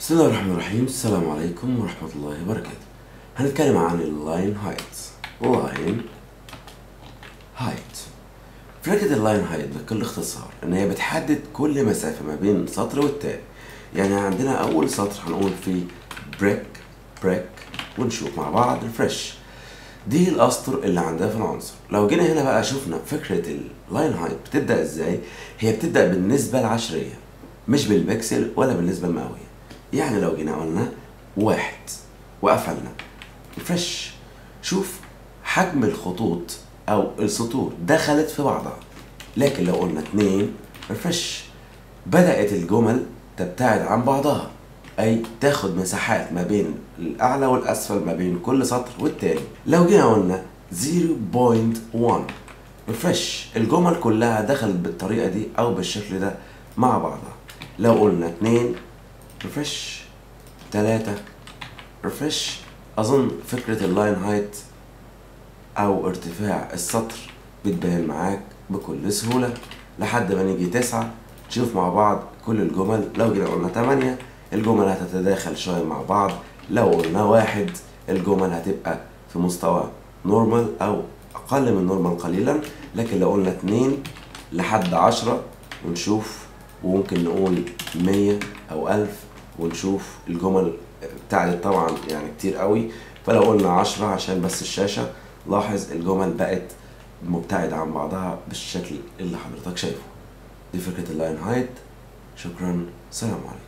بسم الله الرحمن الرحيم السلام عليكم ورحمة الله وبركاته هنتكلم عن اللاين هايت لاين هايت فكرة اللاين هايت بكل اختصار ان هي بتحدد كل مسافة ما بين سطر والتاني يعني عندنا اول سطر هنقول فيه بريك بريك ونشوف مع بعض ريفرش دي الاسطر اللي عندها في العنصر لو جينا هنا بقى شفنا فكرة اللاين هايت بتبدأ ازاي هي بتبدأ بالنسبة العشرية مش بالبكسل ولا بالنسبة المئوية يعني لو جينا قلنا واحد وقفلنا ريفرش شوف حجم الخطوط او السطور دخلت في بعضها لكن لو قلنا اتنين ريفرش بدأت الجمل تبتعد عن بعضها أي تاخد مساحات ما بين الأعلى والأسفل ما بين كل سطر والتاني لو جينا قلنا 0.1 ريفرش الجمل كلها دخلت بالطريقة دي أو بالشكل ده مع بعضها لو قلنا اتنين ريفرش تلاتة ريفرش أظن فكرة اللاين هايت أو ارتفاع السطر بتبان معاك بكل سهولة لحد ما نيجي تسعة تشوف مع بعض كل الجمل لو جينا قلنا تمانية الجمل هتتداخل شوية مع بعض لو قلنا واحد الجمل هتبقى في مستوى نورمال أو أقل من نورمال قليلا لكن لو قلنا اتنين لحد عشرة ونشوف وممكن نقول مية أو ألف ونشوف الجمل ابتعدت طبعا يعني كتير قوي فلو قلنا عشرة عشان بس الشاشة لاحظ الجمل بقت مبتعدة عن بعضها بالشكل اللي حضرتك شايفه دي فكرة اللاين هايت شكرا سلام عليكم